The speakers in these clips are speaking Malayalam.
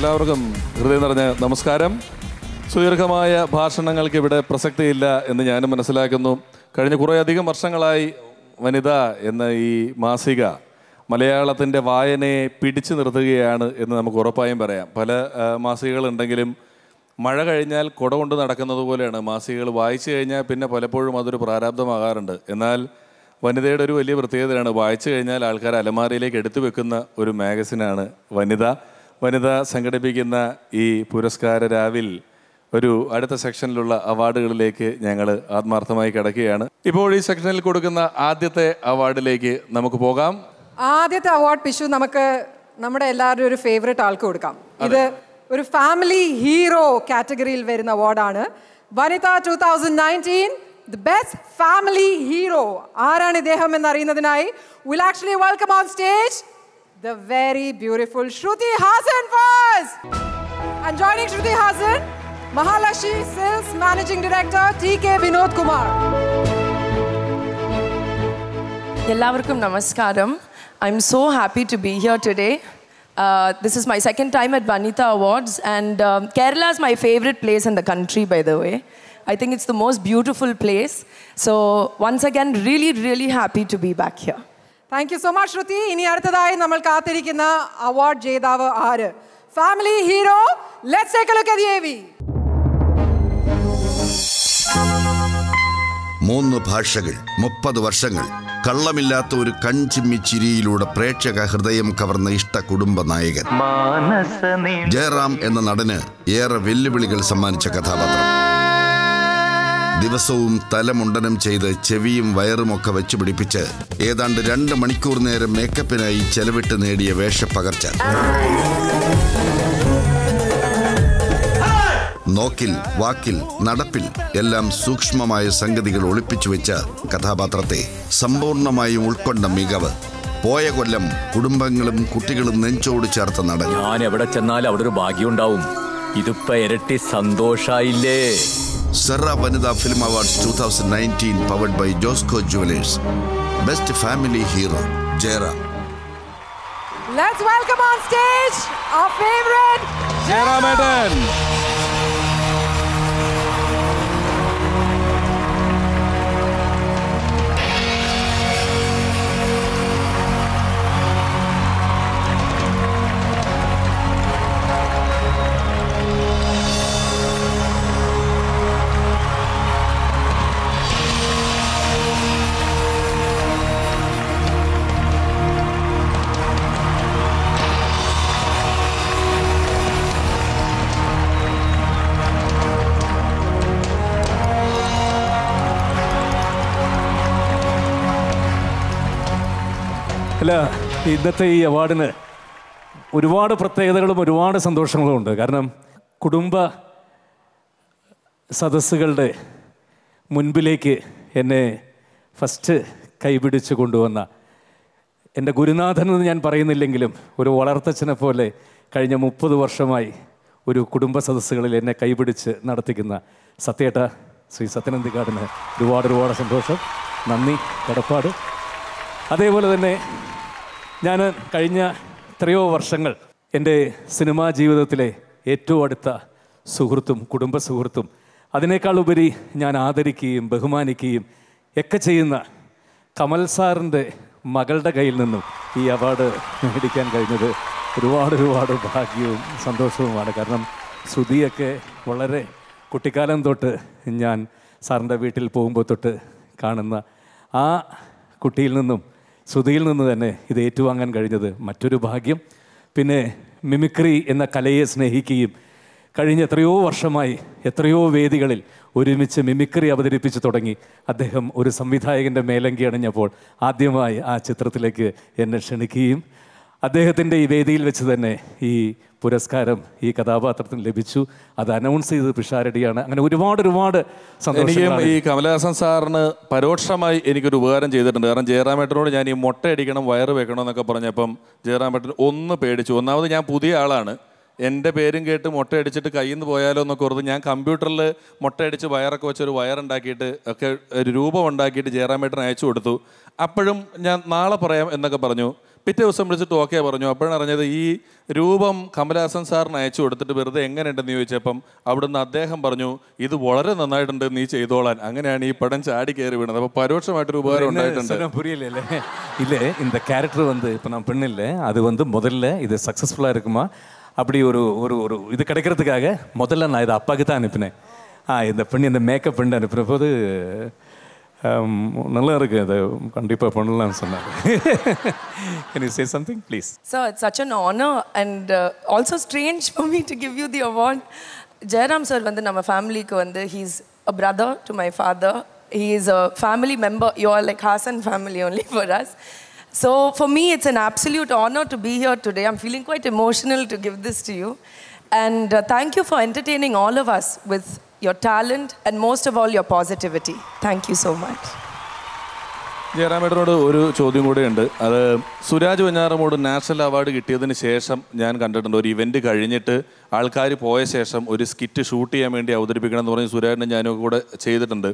എല്ലാവർക്കും ഹൃദയം നിറഞ്ഞ നമസ്കാരം സുദീർഘമായ ഭാഷണങ്ങൾക്ക് ഇവിടെ പ്രസക്തിയില്ല എന്ന് ഞാനും മനസ്സിലാക്കുന്നു കഴിഞ്ഞ കുറേയധികം വർഷങ്ങളായി വനിത എന്ന ഈ മാസിക മലയാളത്തിൻ്റെ വായനയെ പിടിച്ചു നിർത്തുകയാണ് എന്ന് നമുക്ക് ഉറപ്പായും പറയാം പല ആ, മാസികകളുണ്ടെങ്കിലും മഴ കഴിഞ്ഞാൽ കുട കൊണ്ട് നടക്കുന്നത് പോലെയാണ് മാസികകൾ വായിച്ചു കഴിഞ്ഞാൽ പിന്നെ പലപ്പോഴും അതൊരു പ്രാരാബ്ധമാകാറുണ്ട് എന്നാൽ വനിതയുടെ ഒരു വലിയ പ്രത്യേകതയാണ് വായിച്ചു കഴിഞ്ഞാൽ ആൾക്കാർ അലമാരയിലേക്ക് എടുത്തു വെക്കുന്ന ഒരു മാഗസിനാണ് വനിത വനിത സംഘടിപ്പിക്കുന്ന ഈ പുരസ്കാര രാവിൽ ഒരു അടുത്ത സെക്ഷനിലുള്ള അവാർഡുകളിലേക്ക് ഞങ്ങൾ ആത്മാർത്ഥമായി കിടക്കുകയാണ് ഇപ്പോൾ ഈ സെക്ഷനിൽ കൊടുക്കുന്ന ആദ്യത്തെ അവാർഡിലേക്ക് നമുക്ക് പോകാം ആദ്യത്തെ അവാർഡ് പിഷു നമുക്ക് നമ്മുടെ എല്ലാവരുടെയും ഒരു ഫേവറേറ്റ് ആൾക്ക് കൊടുക്കാം ഇത് ഒരു ഫാമിലി ഹീറോ കാറ്റഗറിയിൽ വരുന്ന അവാർഡാണ് Vanitha two thousand nineteen the best family hero ആരാണ് ഇദ്ദേഹം എന്നറിയുന്നതിനായി will actually welcome on stage the very beautiful Shruti Haasan first And joining Shruti Hasan, Mahalashi Sales Managing Director TK Vinod Kumar. എല്ലാവർക്കും നമസ്കാരം I am so happy to be here today this is my second time at Vanitha awards and Kerala is my favourite place in the country by the way I think it's the most beautiful place so once again really really happy to be back here thank you so much Shruthi ഇനി അടുത്തതായി നമ്മൾ കാത്തിരിക്കുന്ന അവാർഡ് ജേതാവ് ആര് family hero let's take a look at AV മൂന്ന് ഭാഷകൾ മുപ്പത് വർഷങ്ങൾ കള്ളമില്ലാത്ത ഒരു കൺചിമ്മി ചിരിയിലൂടെ പ്രേക്ഷക ഹൃദയം കവർന്ന ഇഷ്ട കുടുംബ നായകൻ ജയറാം എന്ന നടന് ഏറെ വെല്ലുവിളികൾ സമ്മാനിച്ച കഥാപാത്രം ദിവസവും തലമുണ്ടനം ചെയ്ത് ചെവിയും വയറുമൊക്കെ വെച്ച് പിടിപ്പിച്ച് ഏതാണ്ട് രണ്ട് മണിക്കൂർ നേരം മേക്കപ്പിനായി ചെലവിട്ട് നേടിയ വേഷപ്പകർച്ച നോക്കിൽ വാക്കിൽ നടപ്പിൽ എല്ലാം സൂക്ഷ്മമായ സംഗതികൾ ഒളിപ്പിച്ചു വെച്ച കഥാപാത്രത്തെ സമ്പൂർണമായും ഉൾക്കൊണ്ട മികവ് പോയ കൊല്ലം കുടുംബങ്ങളും കുട്ടികളും നെഞ്ചോട് ചേർത്ത നടൻ ഞാൻ എവിടെ ചെന്നാലും അവിടെ ഒരു ഭാഗ്യം ഉണ്ടാവും ഇതിപ്പോ ഇരട്ടി സന്തോഷായില്ലേ Sera Vanitha film awards two thousand nineteen powered by Josco jewellers best family hero Jayaram let's welcome on stage our favorite ജയറാമേട്ടൻ അല്ല ഇന്നത്തെ ഈ അവാർഡിന് ഒരുപാട് പ്രത്യേകതകളും ഒരുപാട് സന്തോഷങ്ങളും ഉണ്ട് കാരണം കുടുംബ സദസ്സുകളുടെ മുൻപിലേക്ക് എന്നെ ഫസ്റ്റ് കൈപിടിച്ച് കൊണ്ടുവന്ന എൻ്റെ ഗുരുനാഥൻ എന്ന് ഞാൻ പറയുന്നില്ലെങ്കിലും ഒരു വളർത്തച്ഛനെ പോലെ കഴിഞ്ഞ മുപ്പത് വർഷമായി ഒരു കുടുംബ സദസ്സുകളിൽ എന്നെ കൈപിടിച്ച് നടത്തിക്കുന്ന സത്യേട്ട ശ്രീ സത്യനന്ദിക്കാടിന് ഒരുപാട് ഒരുപാട് സന്തോഷം നന്ദി കടപ്പാട് അതേപോലെ തന്നെ ഞാൻ കഴിഞ്ഞ എത്രയോ വർഷങ്ങൾ എൻ്റെ സിനിമാ ജീവിതത്തിലെ ഏറ്റവും അടുത്ത സുഹൃത്തും കുടുംബ സുഹൃത്തും അതിനേക്കാൾ ഉപരി ഞാൻ ആദരിക്കുകയും ബഹുമാനിക്കുകയും ഒക്കെ ചെയ്യുന്ന കമൽ സാറിൻ്റെ മകളുടെ കയ്യിൽ നിന്നും ഈ അവാർഡ് മേടിക്കാൻ കഴിഞ്ഞത് ഒരുപാട് ഒരുപാട് ഭാഗ്യവും സന്തോഷവുമാണ് കാരണം ശ്രുതിയൊക്കെ വളരെ കുട്ടിക്കാലം തൊട്ട് ഞാൻ സാറിൻ്റെ വീട്ടിൽ പോകുമ്പോൾ തൊട്ട് കാണുന്ന ആ കുട്ടിയിൽ നിന്നും ശ്രുതിയിൽ നിന്ന് തന്നെ ഇത് ഏറ്റുവാങ്ങാൻ കഴിഞ്ഞത് മറ്റൊരു ഭാഗ്യം പിന്നെ മിമിക്രി എന്ന കലയെ സ്നേഹിക്കുകയും കഴിഞ്ഞ എത്രയോ വർഷമായി എത്രയോ വേദികളിൽ ഒരുമിച്ച് മിമിക്രി അവതരിപ്പിച്ച് തുടങ്ങി അദ്ദേഹം ഒരു സംവിധായകൻ്റെ മേലങ്കി അണിഞ്ഞപ്പോൾ ആദ്യമായി ആ ചിത്രത്തിലേക്ക് എന്നെ ക്ഷണിക്കുകയും അദ്ദേഹത്തിൻ്റെ ഈ വേദിയിൽ വെച്ച് തന്നെ ഈ പുരസ്കാരം ഈ കഥാപാത്രത്തിന് ലഭിച്ചു അത് അനൗൺസ് ചെയ്തത് പിഷാരടിയാണ് അങ്ങനെ ഒരുപാട് ഒരുപാട് എനിക്കും സന്തോഷം ഈ കമലഹാസൻ സാറിന് പരോക്ഷമായി എനിക്കൊരു ഉപകാരം ചെയ്തിട്ടുണ്ട് കാരണം ജയറാമേട്ടനോട് ഞാൻ ഈ മുട്ട അടിക്കണം വയറ് വെക്കണം എന്നൊക്കെ പറഞ്ഞപ്പം ജയറാമേട്ടൻ ഒന്ന് പേടിച്ചു ഒന്നാമത് ഞാൻ പുതിയ ആളാണ് എൻ്റെ പേരും കേട്ട് മുട്ട അടിച്ചിട്ട് കയ്യിൽ നിന്ന് പോയാലോ എന്നൊക്കെ ഓർത്ത് ഞാൻ കമ്പ്യൂട്ടറിൽ മുട്ട അടിച്ച് വയറൊക്കെ വെച്ചൊരു വയറുണ്ടാക്കിയിട്ട് ഒക്കെ ഒരു രൂപം ഉണ്ടാക്കിയിട്ട് ജയറാമേട്ടന് അയച്ചു കൊടുത്തു അപ്പോഴും ഞാൻ നാളെ പറയാം എന്നൊക്കെ പറഞ്ഞു പിറ്റേ ദിവസം വിളിച്ചിട്ട് ഓക്കെ പറഞ്ഞു അപ്പോഴാണ് അറിഞ്ഞത് ഈ രൂപം കമലഹാസൻ സാറിന് അയച്ചു കൊടുത്തിട്ട് വെറുതെ എങ്ങനെയുണ്ടെന്ന് ചോദിച്ചപ്പം അവിടുന്ന് അദ്ദേഹം പറഞ്ഞു ഇത് വളരെ നന്നായിട്ടുണ്ട് നീ ചെയ്തോളാൻ അങ്ങനെയാണ് ഈ പടം ചാടി കയറി വീണത് അപ്പോൾ പരോക്ഷമായിട്ടൊരു ഉപകാരം ഉണ്ടായിട്ടുണ്ട് சொன்னா புரியல இல்ல இந்த கேரக்டர் வந்து இப்போ நான் பெண் இல்லை அது வந்து முதல்ல இது சக்ஸஸ்ஃபுல்லாக இருக்குமா அப்படி ஒரு ஒரு ஒரு இது கிடைக்கிறதுக்காக முதல்ல நான் இதை அப்பாவுக்கு தான் அனுப்பினேன் ஆ இந்த பெண் இந்த மேக்கப் பண்ணி அனுப்பின போது ஆம், நல்லா இருக்கு அதை கண்டிப்பாக பண்ணலாம்னு சொன்னாங்க can you say something please So it's such an honor and uh, also strange for me to give you the award. Jairam sir வந்து நம்ம ஃபேமிலிக்கு வந்து he's a brother to my father. He is a family member. You are like Hassan family only for us. So for me, it's an absolute honor to be here today. I'm feeling quite emotional to give this to you. And uh, thank you for entertaining all of us with your talent and most of all your positivity. Thank you so much. ജയറാമേട്ടനോട് ഒരു ചോദ്യം കൂടെ ഉണ്ട് അത് സുരാജ് വെഞ്ഞാറമോട് നാഷണൽ അവാർഡ് കിട്ടിയതിന് ശേഷം ഞാൻ കണ്ടിട്ടുണ്ട് ഒരു ഇവന്റ് കഴിഞ്ഞിട്ട് ആൾക്കാർ പോയ ശേഷം ഒരു സ്കിറ്റ് ഷൂട്ട് ചെയ്യാൻ വേണ്ടി അവതരിപ്പിക്കണം എന്ന് പറഞ്ഞ് സുരാജിനും ഞാനും കൂടെ ചെയ്തിട്ടുണ്ട്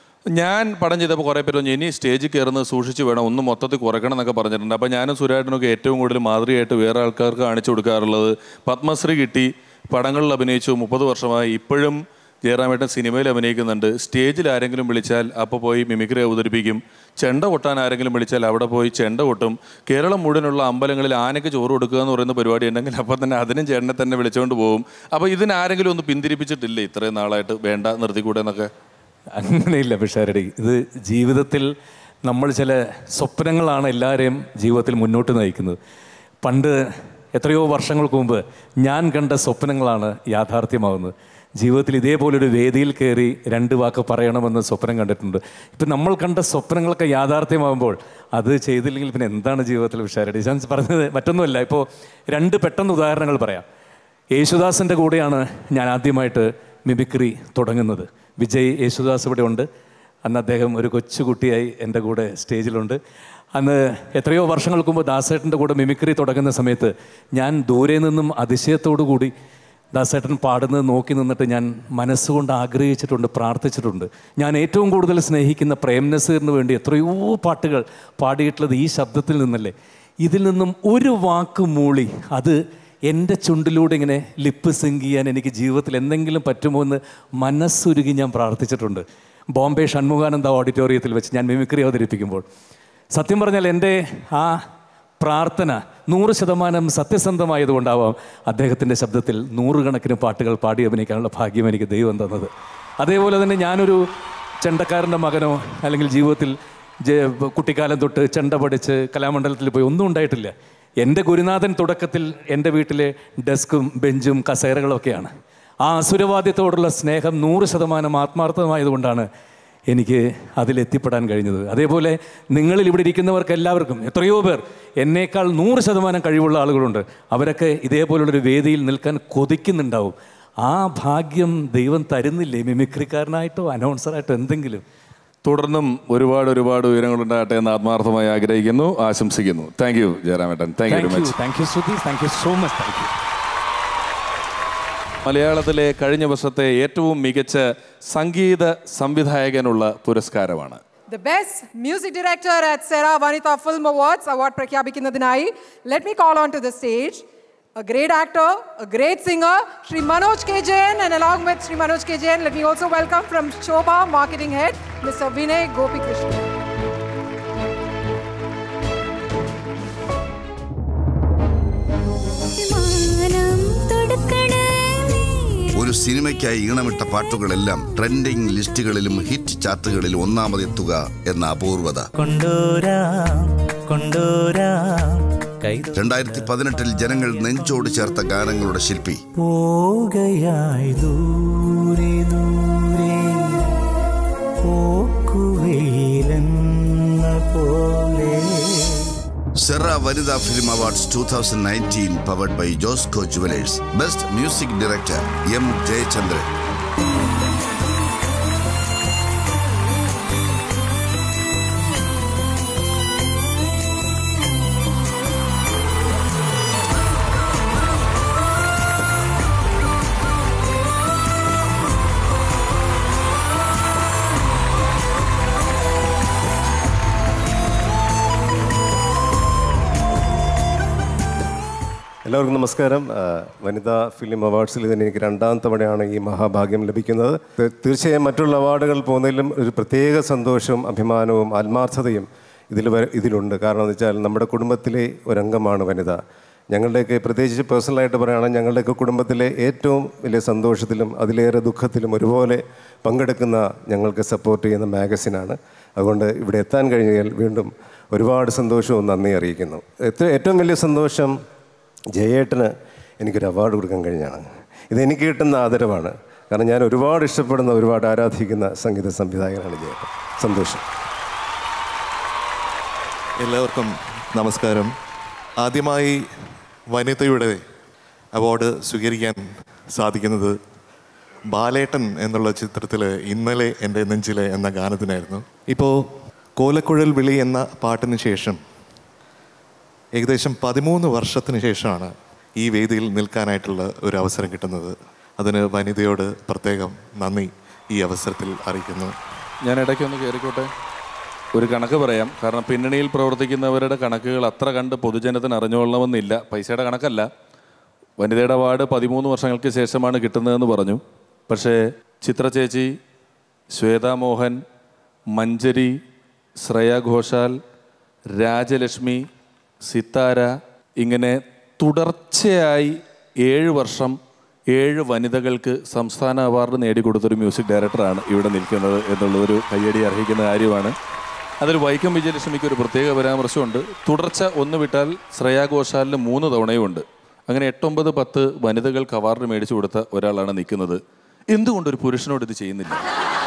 ഞാൻ പടം ചെയ്തപ്പോൾ കുറേ പേര് പറഞ്ഞു ഇനി സ്റ്റേജിൽ കയറുന്നത് സൂക്ഷിച്ച് വേണം ഒന്ന് മൊത്തത്തിൽ കുറയ്ക്കണം എന്നൊക്കെ പറഞ്ഞിട്ടുണ്ട് അപ്പോൾ ഞാനും സുരാജിനൊക്കെ ഏറ്റവും കൂടുതൽ മാതൃകയായിട്ട് വേറെ ആൾക്കാർക്ക് കാണിച്ചു കൊടുക്കാറുള്ളത് പത്മശ്രീ കിട്ടി പടങ്ങളിൽ അഭിനയിച്ചു മുപ്പത് വർഷമായി ഇപ്പോഴും ജയറാമേട്ടൻ സിനിമയിൽ അഭിനയിക്കുന്നുണ്ട് സ്റ്റേജിൽ ആരെങ്കിലും വിളിച്ചാൽ അപ്പോൾ പോയി മിമിക്രി അവതരിപ്പിക്കും ചെണ്ട കൊട്ടാൻ ആരെങ്കിലും വിളിച്ചാൽ അവിടെ പോയി ചെണ്ട കൊട്ടും കേരളം മുഴുവനുള്ള അമ്പലങ്ങളിൽ ആനയ്ക്ക് ചോറ് കൊടുക്കുക എന്ന് പറയുന്ന പരിപാടി ഉണ്ടെങ്കിൽ അപ്പോൾ തന്നെ അതിനും ചേട്ടനെ തന്നെ വിളിച്ചുകൊണ്ട് പോകും അപ്പോൾ ഇതിനാരെങ്കിലും ഒന്ന് പിന്തിരിപ്പിച്ചിട്ടില്ലേ ഇത്രയും നാളായിട്ട് വേണ്ട നിർത്തിക്കൂടെ എന്നൊക്കെ അങ്ങനെയില്ല പിഷാരടി ഇത് ജീവിതത്തിൽ നമ്മൾ ചില സ്വപ്നങ്ങളാണ് എല്ലാവരെയും ജീവിതത്തിൽ മുന്നോട്ട് നയിക്കുന്നത് പണ്ട് എത്രയോ വർഷങ്ങൾക്ക് മുമ്പ് ഞാൻ കണ്ട സ്വപ്നങ്ങളാണ് യാഥാർത്ഥ്യമാവുന്നത് ജീവിതത്തിൽ ഇതേപോലൊരു വേദിയിൽ കയറി രണ്ട് വാക്ക് പറയണമെന്ന് സ്വപ്നം കണ്ടിട്ടുണ്ട് ഇപ്പം നമ്മൾ കണ്ട സ്വപ്നങ്ങളൊക്കെ യാഥാർത്ഥ്യമാകുമ്പോൾ അത് ചെയ്തില്ലെങ്കിൽ പിന്നെ എന്താണ് ജീവിതത്തിൽ പിഷാരടി ഞാൻ പറഞ്ഞത് മറ്റൊന്നുമല്ല ഇപ്പോൾ രണ്ട് പെട്ടെന്ന് ഉദാഹരണങ്ങൾ പറയാം യേശുദാസിൻ്റെ കൂടെയാണ് ഞാൻ ആദ്യമായിട്ട് മിമിക്രി തുടങ്ങുന്നത് വിജയ് യേശുദാസ് ഇവിടെ ഉണ്ട് അന്ന് അദ്ദേഹം ഒരു കൊച്ചുകുട്ടിയായി എൻ്റെ കൂടെ സ്റ്റേജിലുണ്ട് അന്ന് എത്രയോ വർഷങ്ങൾക്ക് മുമ്പ് ദാസേട്ടൻ്റെ കൂടെ മിമിക്രി തുടങ്ങുന്ന സമയത്ത് ഞാൻ ദൂരെ നിന്നും അതിശയത്തോടു കൂടി ദാസേട്ടൻ പാടുന്നത് നോക്കി നിന്നിട്ട് ഞാൻ മനസ്സുകൊണ്ട് ആഗ്രഹിച്ചിട്ടുണ്ട് പ്രാർത്ഥിച്ചിട്ടുണ്ട് ഞാൻ ഏറ്റവും കൂടുതൽ സ്നേഹിക്കുന്ന പ്രേം നസീറിന് വേണ്ടി എത്രയോ പാട്ടുകൾ പാടിയിട്ടുള്ളത് ഈ ശബ്ദത്തിൽ നിന്നല്ലേ ഇതിൽ നിന്നും ഒരു വാക്ക് മൂളി അത് എൻ്റെ ചുണ്ടിലൂടെ ഇങ്ങനെ ലിപ്പ് സിങ്ക് ചെയ്യാൻ എനിക്ക് ജീവിതത്തിൽ എന്തെങ്കിലും പറ്റുമോ എന്ന് മനസ്സുരുകി ഞാൻ പ്രാർത്ഥിച്ചിട്ടുണ്ട് ബോംബെ ഷൺമുഖാനന്ദ ഓഡിറ്റോറിയത്തിൽ വെച്ച് ഞാൻ മിമിക്രി അവതരിപ്പിക്കുമ്പോൾ സത്യം പറഞ്ഞാൽ എൻ്റെ ആ പ്രാർത്ഥന നൂറ് ശതമാനം സത്യസന്ധമായതുകൊണ്ടാവാം അദ്ദേഹത്തിൻ്റെ ശബ്ദത്തിൽ നൂറുകണക്കിന് പാട്ടുകൾ പാടി അഭിനയിക്കാനുള്ള ഭാഗ്യം എനിക്ക് ദൈവം തന്നത് അതേപോലെ തന്നെ ഞാനൊരു ചെണ്ടക്കാരൻ്റെ മകനോ അല്ലെങ്കിൽ ജീവിതത്തിൽ ജെ- കുട്ടിക്കാലം തൊട്ട് ചെണ്ട പഠിച്ച് കലാമണ്ഡലത്തിൽ പോയി ഒന്നും ഉണ്ടായിട്ടില്ല എൻ്റെ ഗുരുനാഥൻ തുടക്കത്തിൽ എൻ്റെ വീട്ടിലെ ഡെസ്കും ബെഞ്ചും കസേരകളും ഒക്കെയാണ് ആ അസുരവാദ്യത്തോടുള്ള സ്നേഹം നൂറ് ശതമാനം ആത്മാർത്ഥമായതുകൊണ്ടാണ് എനിക്ക് അതിലെത്തിപ്പെടാൻ കഴിഞ്ഞത് അതേപോലെ നിങ്ങളിൽ ഇവിടെ ഇരിക്കുന്നവർക്ക് എല്ലാവർക്കും എത്രയോ പേർ എന്നേക്കാൾ നൂറ് ശതമാനം കഴിവുള്ള ആളുകളുണ്ട് അവരൊക്കെ ഇതേപോലുള്ളൊരു വേദിയിൽ നിൽക്കാൻ കൊതിക്കുന്നുണ്ടാവും ആ ഭാഗ്യം ദൈവം തരുന്നില്ലേ മിമിക്രിക്കാരനായിട്ടോ അനൗൺസറായിട്ടോ എന്തെങ്കിലും തുടർന്നും ഒരുപാട് ഒരുപാട് ഉയരങ്ങളുണ്ടാകട്ടെ എന്ന് ആത്മാർത്ഥമായി ആഗ്രഹിക്കുന്നു ആശംസിക്കുന്നു താങ്ക് യു ജയറാമേട്ടൻ thank you very thank you much thank you Sudhi thank you so much thank you മലയാളത്തിലെ കഴിഞ്ഞ വർഷത്തെ ഏറ്റവും മികച്ച സംഗീത സംവിധായകനുള്ള പുരസ്കാരമാണ് The best music director at Sera Vanita Film Awards award പ്രഖ്യാപിക്കുന്നതിനായി let me call on to the stage a great actor, a great singer, Sri Manoj K. Jain, and along with Sri Manoj K. Jain, let me also welcome from Shobha Marketing Head, Mr. Vinay Gopikrishnan. മാനം തൊടുക്കണേ ഒരു സിനിമയ്ക്കായി ഈണമിട്ട പാട്ടുകളെല്ലാം ട്രെൻഡിംഗ് ലിസ്റ്റുകളിലും ഹിറ്റ് ചാർട്ടുകളിലും ഒന്നാമതെത്തുക എന്ന അപൂർവത കൊണ്ടോരാം കൊണ്ടോരാം കൈത രണ്ടായിരത്തി പതിനെട്ടിൽ ജനങ്ങൾ നെഞ്ചോട് ചേർത്ത ഗാനങ്ങളുടെ ശില്പി പോകയായി ദൂരെ ദൂരെ പോക്കുവെയിലെന്ന പോലെ Sera Vanitha film awards two thousand nineteen powered by Josco jewellers best music director M Jayachandran എല്ലാവർക്കും നമസ്കാരം ആ, വനിതാ ഫിലിം അവാർഡ്സിൽ തന്നെ എനിക്ക് രണ്ടാം തവണയാണ് ഈ മഹാഭാഗ്യം ലഭിക്കുന്നത് തീ- തീർച്ചയായും മറ്റുള്ള അവാർഡുകൾ പോകുന്നതിലും ഒരു പ്രത്യേക സന്തോഷവും അഭിമാനവും ആത്മാർത്ഥതയും ഇതിൽ വ- ഇതിലുണ്ട് കാരണം എന്ന് വെച്ചാൽ നമ്മുടെ കുടുംബത്തിലെ ഒരംഗമാണ് വനിത ഞങ്ങളുടെയൊക്കെ പ്രത്യേകിച്ച് പേഴ്സണലായിട്ട് പറയുകയാണെങ്കിൽ ഞങ്ങളുടെയൊക്കെ കുടുംബത്തിലെ ഏറ്റവും വലിയ സന്തോഷത്തിലും അതിലേറെ ദുഃഖത്തിലും ഒരുപോലെ പങ്കെടുക്കുന്ന ഞങ്ങൾക്ക് സപ്പോർട്ട് ചെയ്യുന്ന മാഗസിനാണ് അതുകൊണ്ട് ഇവിടെ എത്താൻ കഴിഞ്ഞാൽ വീണ്ടും ഒരുപാട് സന്തോഷവും നന്ദി അറിയിക്കുന്നു ഏറ്റവും ഏറ്റവും വലിയ സന്തോഷം ജയേട്ടന് എനിക്കൊരു അവാർഡ് കൊടുക്കാൻ കഴിഞ്ഞാണ് ഇത് എനിക്ക് കിട്ടുന്ന ആദരവാണ് കാരണം ഞാൻ ഒരുപാട് ഇഷ്ടപ്പെടുന്ന ഒരുപാട് ആരാധിക്കുന്ന സംഗീത സംവിധായകനാണ് ജയേട്ടൻ സന്തോഷം എല്ലാവർക്കും നമസ്കാരം ആദ്യമായി വനിതയുടെ അവാർഡ് സ്വീകരിക്കാൻ സാധിക്കുന്നത് ബാലേട്ടൻ എന്നുള്ള ചിത്രത്തിൽ ഇന്നലെ എൻ്റെ നെഞ്ചിലെ എന്ന ഗാനത്തിനായിരുന്നു ഇപ്പോൾ കോലക്കുഴൽ വിളി എന്ന പാട്ടിന് ശേഷം ഏകദേശം പതിമൂന്ന് വർഷത്തിന് ശേഷമാണ് ഈ വേദിയിൽ നിൽക്കാനായിട്ടുള്ള ഒരു അവസരം കിട്ടുന്നത് അതിന് വനിതയോട് പ്രത്യേകം നന്ദി ഈ അവസരത്തിൽ അറിയിക്കുന്നു ഞാൻ ഇടയ്ക്കൊന്ന് കയറിക്കോട്ടെ ഒരു കണക്ക് പറയാം കാരണം പിന്നണിയിൽ പ്രവർത്തിക്കുന്നവരുടെ കണക്കുകൾ അത്ര കണ്ട് പൊതുജനത്തിന് അറിഞ്ഞുകൊള്ളണമെന്നില്ല പൈസയുടെ കണക്കല്ല വനിതയുടെ അവാർഡ് പതിമൂന്ന് വർഷങ്ങൾക്ക് ശേഷമാണ് കിട്ടുന്നതെന്ന് പറഞ്ഞു പക്ഷേ ചിത്ര ചേച്ചി ശ്വേതാ മോഹൻ മഞ്ജരി ശ്രേയ ഘോഷാൽ രാജലക്ഷ്മി സിത്താര ഇങ്ങനെ തുടർച്ചയായി ഏഴ് വർഷം ഏഴ് വനിതകൾക്ക് സംസ്ഥാന അവാർഡ് നേടിക്കൊടുത്തൊരു മ്യൂസിക് ഡയറക്ടറാണ് ഇവിടെ നിൽക്കുന്നത് എന്നുള്ളതൊരു കയ്യടി അർഹിക്കുന്ന കാര്യമാണ് അതിൽ വൈക്കം വിജയലക്ഷ്മിക്ക് ഒരു പ്രത്യേക പരാമർശമുണ്ട് തുടർച്ച ഒന്ന് വിട്ടാൽ ശ്രേയാ ഘോഷാലിന് മൂന്ന് തവണയുമുണ്ട് അങ്ങനെ എട്ടൊമ്പത് പത്ത് വനിതകൾക്ക് അവാർഡ് മേടിച്ചു കൊടുത്ത ഒരാളാണ് നിൽക്കുന്നത് എന്തുകൊണ്ട് ഒരു പുരുഷനോട് ഇത് ചെയ്യുന്നില്ല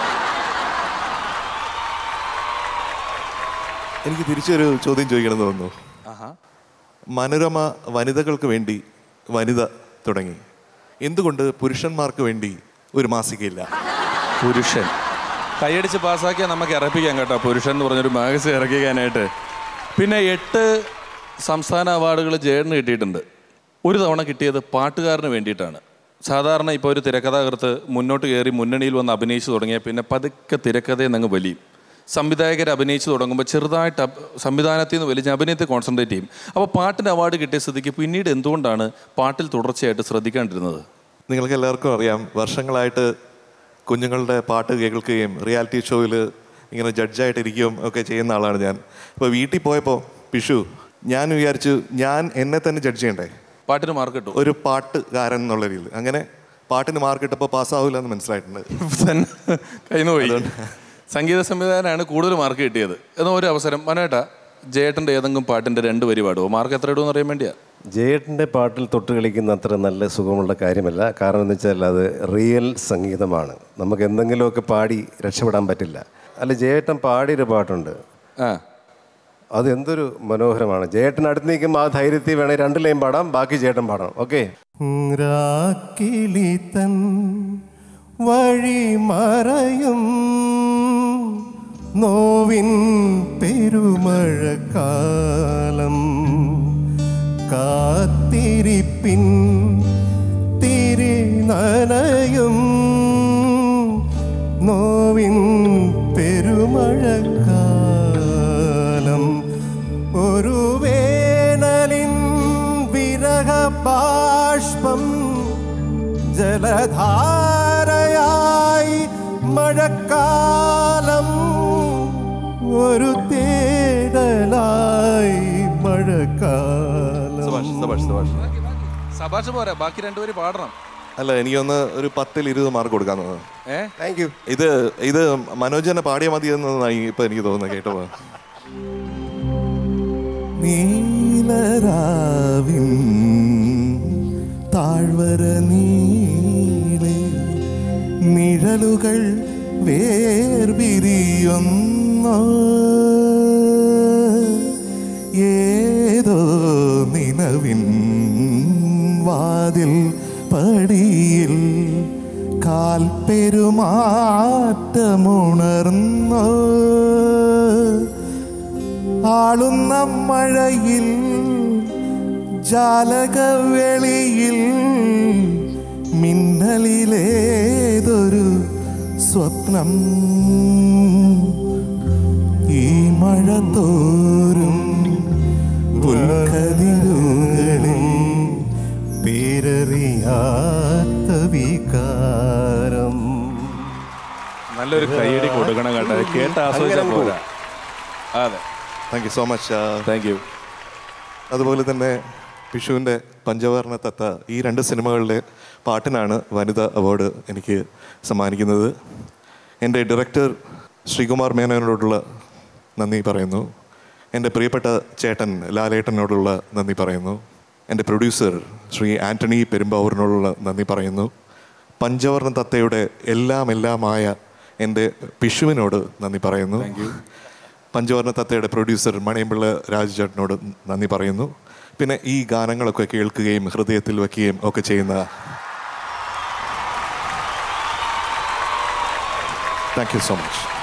എനിക്ക് തിരിച്ചൊരു ചോദ്യം ചോദിക്കണമെന്ന് തോന്നുന്നു ആഹാ മനോരമ വനിതകൾക്ക് വേണ്ടി വനിത തുടങ്ങി എന്തുകൊണ്ട് പുരുഷന്മാർക്ക് വേണ്ടി ഒരു മാസികയില്ല പുരുഷൻ കൈയടിച്ച് പാസ്സാക്കിയാൽ നമുക്ക് ഇറപ്പിക്കാം കേട്ടോ പുരുഷൻ എന്ന് പറഞ്ഞൊരു മാഗസിൻ ഇറക്കിക്കാനായിട്ട് പിന്നെ എട്ട് സംസ്ഥാന അവാർഡുകൾ ജേഡിന് കിട്ടിയിട്ടുണ്ട് ഒരു തവണ കിട്ടിയത് പാട്ടുകാരന് വേണ്ടിയിട്ടാണ് സാധാരണ ഇപ്പോൾ ഒരു തിരക്കഥാകൃത്ത് മുന്നോട്ട് കയറി മുന്നണിയിൽ വന്ന് അഭിനയിച്ചു തുടങ്ങിയാൽ പിന്നെ പതുക്കെ തിരക്കഥയിൽ നിന്ന് വലിയും സംവിധായകർ അഭിനയിച്ചു തുടങ്ങുമ്പോൾ ചെറുതായിട്ട് അഭ്- സംവിധാനത്തിൽ നിന്ന് വലിച്ച് അഭിനയത്തിൽ കോൺസെൻട്രേറ്റ് ചെയ്യും അപ്പോൾ പാട്ടിന് അവാർഡ് കിട്ടിയ സ്ഥിതിക്ക് പിന്നീട് എന്തുകൊണ്ടാണ് പാട്ടിൽ തുടർച്ചയായിട്ട് ശ്രദ്ധിക്കാണ്ടിരുന്നത് നിങ്ങൾക്ക് എല്ലാവർക്കും അറിയാം വർഷങ്ങളായിട്ട് കുഞ്ഞുങ്ങളുടെ പാട്ട് കേൾക്കുകയും റിയാലിറ്റി ഷോയിൽ ഇങ്ങനെ ജഡ്ജായിട്ട് ഇരിക്കുകയും ഒക്കെ ചെയ്യുന്ന ആളാണ് ഞാൻ അപ്പോൾ വീട്ടിൽ പോയപ്പോൾ പിഷു ഞാൻ വിചാരിച്ചു ഞാൻ എന്നെ തന്നെ ജഡ്ജ് ചെയ്യണ്ടേ പാട്ടിന് മാർക്ക് കിട്ടും ഒരു പാട്ടുകാരൻ എന്നുള്ള രീതിയിൽ അങ്ങനെ പാട്ടിന് മാർക്ക് ഇട്ടപ്പോൾ പാസ്സാവില്ല എന്ന് മനസ്സിലായിട്ടുണ്ട് തന്നെ കയ്യിൽ പോയി സംഗീത സംവിധാനമാണ് കൂടുതൽ മാർക്ക് കിട്ടിയത് എന്നാൽ ഒരു അവസരം മനേട്ട ജയേട്ടൻ്റെ ഏതെങ്കിലും പാട്ടിൻ്റെ രണ്ട് വരി പാടുമോ മാർക്ക് എത്ര ഇടുമെന്ന് അറിയാൻ വേണ്ടിയാ ജയേട്ടൻ്റെ പാട്ടിൽ തൊട്ട് കളിക്കുന്ന അത്ര നല്ല സുഖമുള്ള കാര്യമല്ല കാരണം എന്ന് വെച്ചാൽ അത് റിയൽ സംഗീതമാണ് നമുക്ക് എന്തെങ്കിലുമൊക്കെ പാടി രക്ഷപ്പെടാൻ പറ്റില്ല അല്ല ജയേട്ടൻ പാടിയൊരു പാട്ടുണ്ട് ആ അത് എന്തൊരു മനോഹരമാണ് ജയേട്ടൻ അടുത്ത് നിൽക്കുമ്പോൾ ആ ധൈര്യത്തിൽ വേണേൽ രണ്ട് ലൈൻ പാടാം ബാക്കി ജയേട്ടൻ പാടാം ഓക്കെ രാക്കിളിത്തൻ വഴി മറയും നോവിൻ പെരുമഴക്കാലം കാത്തിരിപ്പിൻ തിരി നനയും നോവിൻ പെരുമഴക്കാലം ഒരു വേനലിൻ വിരഹബാഷ്പം ജലധാരയായി മഴക്കാലം ഒരു തേടലായി മഴക്കാലം സബാഷ് സബാഷ് സബാഷ് സഭാഷ് പോരാ ബാക്കി രണ്ടുപേര് പാടണം അല്ല എനിക്കൊന്ന് ഒരു പത്തിൽ ഇരുപത് മാർക്ക് കൊടുക്കാൻ തോന്നുന്നു ഏ താങ്ക് യു ഇത് ഇത് മനോജനെ പാടിയ മതി എന്നതായി ഇപ്പൊ എനിക്ക് തോന്നുന്നത് കേട്ടോ നീലരാവിൻ താഴ്വര നീളെ നിഴലുകൾ വേർപിരിയൊന്നോ ഏതോ നിലവിൻ വാതിൽ പടിയിൽ കാൽപ്പെരുമാറ്റമുണർന്നോ ആളുന്ന മഴയിൽ ജാലകവെളിയിൽ മിന്നലിലേതൊരു സ്വപ്നം ഈ മഴ തോറും പുൽക്കതിരുകളിൽ തെളിയാത്ത വികാരം നല്ലൊരു കൈയടി കൊടുക്കണം കേട്ടോ അത് കേട്ട് ആസ്വദിച്ചാൽ അങ്ങനെ പോരാ അതെ thank you so much thank you അതുപോലെ തന്നെ വിഷുവിൻ്റെ പഞ്ചവർണ്ണ തത്ത ഈ രണ്ട് സിനിമകളിലെ പാട്ടിനാണ് വനിത അവാർഡ് എനിക്ക് സമ്മാനിക്കുന്നത് എൻ്റെ ഡയറക്ടർ ശ്രീകുമാർ മേനോനോടുള്ള നന്ദി പറയുന്നു എൻ്റെ പ്രിയപ്പെട്ട ചേട്ടൻ ലാലേട്ടനോടുള്ള നന്ദി പറയുന്നു എൻ്റെ പ്രൊഡ്യൂസർ ശ്രീ ആൻ്റണി പെരുമ്പാവൂരിനോടുള്ള നന്ദി പറയുന്നു പഞ്ചവർണ്ണ തത്തയുടെ എല്ലാം എല്ലാമായ എൻ്റെ പിഷുവിനോട് നന്ദി പറയുന്നു പഞ്ചവർണ്ണ തത്തയുടെ പ്രൊഡ്യൂസർ മണിയമ്പിള്ള രാജുചേട്ടനോട് നന്ദി പറയുന്നു പിന്നെ ഈ ഗാനങ്ങളൊക്കെ കേൾക്കുകയും ഹൃദയത്തിൽ വയ്ക്കുകയും ഒക്കെ ചെയ്യുന്ന താങ്ക് യു സോ മച്ച്